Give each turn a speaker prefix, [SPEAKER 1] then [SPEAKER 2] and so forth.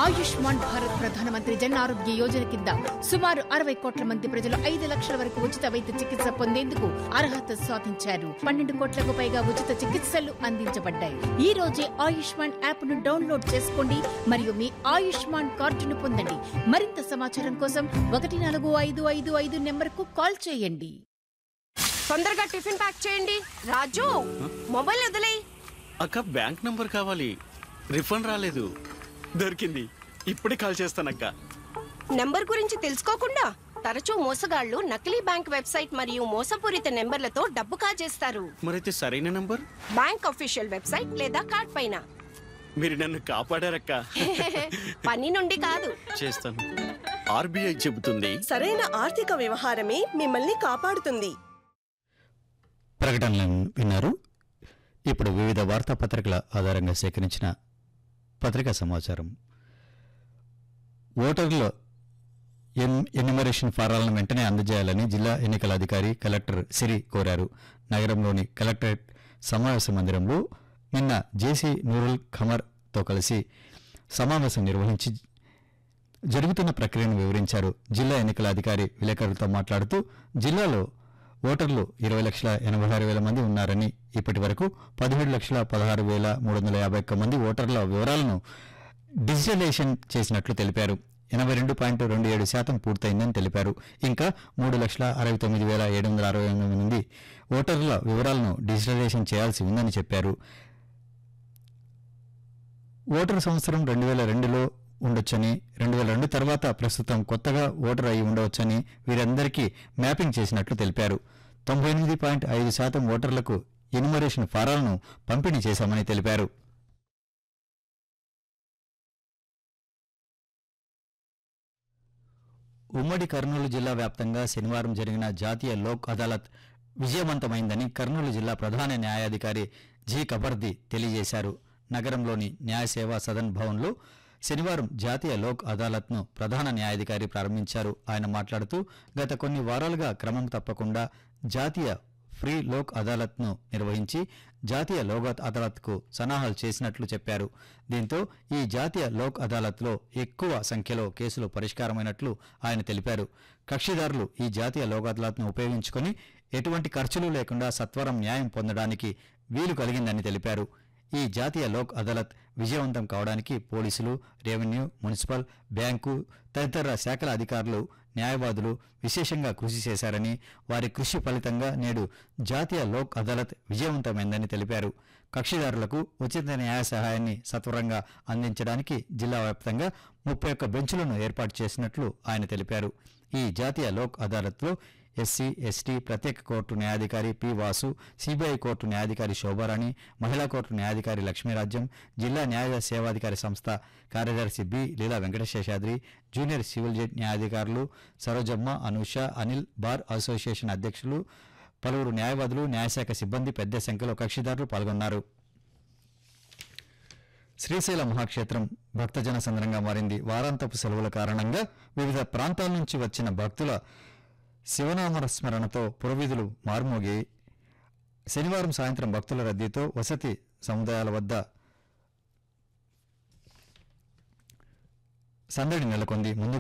[SPEAKER 1] ఆయుష్మాన్ భారత్ ప్రధానమంత్రి జన్ ఆరోగ్య యోజన కింద సుమారు అరవై కోట్ల మంది ప్రజలు ఐదు లక్షల వరకు ఉచిత వైద్య చికిత్స పొందేందుకు అర్హత సాధించారు పన్నెండు కోట్లకు పైగా ఉచిత చికిత్సలు అందించబడ్డాయి ఈ రోజే ఆయుష్మాన్ యాప్ ను డౌన్లోడ్ చేసుకోండి మరియు మీ ఆయుష్మాన్ కార్డును పొందండి మరింత సమాచారం కోసం ఒకటి నాలుగు ఐదు ఐదు ఐదు నెంబర్కు కాల్ చేయండి
[SPEAKER 2] తొందరగా టిఫిన్ ప్యాక్ చేయండి రాజు మొబైల్ వదిలేయ్
[SPEAKER 3] అక్క బ్యాంక్ నంబర్ కావాలి రిఫండ్ రాలేదు దొరికింది ఇప్పుడే కాల్ చేస్తానక్క
[SPEAKER 2] నెంబర్ గురించి తెలుసుకోకుండా తరచూ మోసగాళ్లు నకిలీ బ్యాంక్ వెబ్సైట్ మరియు మోసపూరిత నెంబర్లతో డబ్బు కాజేస్తారు
[SPEAKER 3] మరైతే సరైన నంబర్
[SPEAKER 2] బ్యాంక్ అఫీషియల్ వెబ్సైట్ లేదా కార్డ్ పైన
[SPEAKER 3] మీరు నన్ను కాపాడారక్క
[SPEAKER 2] పని నుండి కాదు
[SPEAKER 3] చేస్తాను ఆర్బీఐ చెబుతుంది
[SPEAKER 4] సరైన ఆర్థిక వ్యవహారమే మిమ్మల్ని కాపాడుతుంది
[SPEAKER 5] ప్రకటనలను విన్నారు ఇప్పుడు వివిధ వార్తాపత్రికల ఆధారంగా సేకరించిన పత్రికా సమాచారం ఓటర్ల ఎన్ ఎన్యుమరేషన్ ఫారాలను వెంటనే అందజేయాలని జిల్లా ఎన్నికల అధికారి కలెక్టర్ సిరి కోరారు నగరంలోని కలెక్టరేట్ సమావేశ మందిరంలో నిన్న జేసీ నూరుల్ ఖమర్తో కలిసి సమావేశం నిర్వహించి జరుగుతున్న ప్రక్రియను వివరించారు జిల్లా ఎన్నికల అధికారి విలేకరులతో మాట్లాడుతూ జిల్లాలో ఓటర్లు ఇరవై లక్షల ఎనభై ఆరు వేల మంది ఉన్నారని ఇప్పటి వరకు పదిహేడు లక్షల పదహారు వేల మూడు వందల యాభై ఒక్క మంది ఓటర్ల వివరాలను డిజిటలైజేషన్ చేసినట్లు తెలిపారు ఎనభై రెండు పాయింట్ రెండు ఏడు శాతం పూర్తయిందని తెలిపారు ఇంకా మూడు లక్షల అరవై తొమ్మిది వేల ఏడు వందల అరవై ఎనిమిది మంది ఓటర్ల వివరాలను డిజిటలైజేషన్ చేయాల్సి ఉందని చెప్పారు ఓటరు సంవత్సరం రెండు వేల రెండులో ఉండొచ్చని రెండు వేల రెండు తర్వాత ప్రస్తుతం కొత్తగా ఓటర్ అయి ఉండవచ్చని వీరందరికీ మ్యాపింగ్ చేసినట్లు తెలిపారు తొంభై ఎనిమిది పాయింట్ ఐదు శాతం ఓటర్లకు ఎన్యుమరేషన్ ఫారాలను పంపిణీ చేశామని తెలిపారు ఉమ్మడి కర్నూలు జిల్లా వ్యాప్తంగా శనివారం జరిగిన జాతీయ లోక్ అదాలత్ విజయవంతమైందని కర్నూలు జిల్లా ప్రధాన న్యాయాధికారి జి కబర్ది తెలియజేశారు నగరంలోని న్యాయ సేవా సదన్ భవన్లో శనివారం జాతీయ లోక్ అదాలత్ను ప్రధాన న్యాయాధికారి ప్రారంభించారు ఆయన మాట్లాడుతూ గత కొన్ని వారాలుగా క్రమం తప్పకుండా జాతీయ ఫ్రీ లోక్ అదాలత్ను నిర్వహించి జాతీయ లోక్ అదాలత్కు సన్నాహాలు చేసినట్లు చెప్పారు దీంతో ఈ జాతీయ లోక్ అదాలత్లో ఎక్కువ సంఖ్యలో కేసులు పరిష్కారమైనట్లు ఆయన తెలిపారు కక్షిదారులు ఈ జాతీయ లోక్ అదాలత్ను ఉపయోగించుకొని ఎటువంటి ఖర్చులు లేకుండా సత్వరం న్యాయం పొందడానికి వీలు కలిగిందని తెలిపారు ఈ జాతీయ లోక్ అదాలత్ విజయవంతం కావడానికి పోలీసులు రెవెన్యూ మున్సిపల్ బ్యాంకు తదితర శాఖల అధికారులు న్యాయవాదులు విశేషంగా కృషి చేశారని వారి కృషి ఫలితంగా నేడు జాతీయ లోక్ అదాలత్ విజయవంతమైందని తెలిపారు కక్షిదారులకు ఉచిత న్యాయ సహాయాన్ని సత్వరంగా అందించడానికి జిల్లా వ్యాప్తంగా ముప్పై ఒక్క బెంచులను ఏర్పాటు చేసినట్లు ఆయన తెలిపారు ఈ జాతీయ లోక్ అదాలత్లో ఎస్సీ ఎస్టీ ప్రత్యేక కోర్టు న్యాయాధికారి పి వాసు సిబిఐ కోర్టు న్యాయాధికారి శోభారాణి మహిళా కోర్టు న్యాయాధికారి లక్ష్మీరాజ్యం జిల్లా న్యాయ సేవాధికారి సంస్థ కార్యదర్శి B Leela Venkataseshadri junior civil judge న్యాయాధికారులు సరోజమ్మ అనూష అనిల్ బార్ అసోసియేషన్ అధ్యక్షులు పలువురు న్యాయవాదులు న్యాయశాఖ సిబ్బంది పెద్ద సంఖ్యలో కక్షిదారులు పాల్గొన్నారు శ్రీశైల మహాక్షేత్రం భక్తజన సంద్రంగా మారింది వారాంతపు సెలవుల కారణంగా వివిధ ప్రాంతాల నుంచి వచ్చిన భక్తుల శివనామ స్మరణతో పురవీధులు మార్మోగి శనివారం సాయంత్రం భక్తుల రద్దీతో వసతి సముదాయాల వద్ద సందడి నెలకొంది ముందు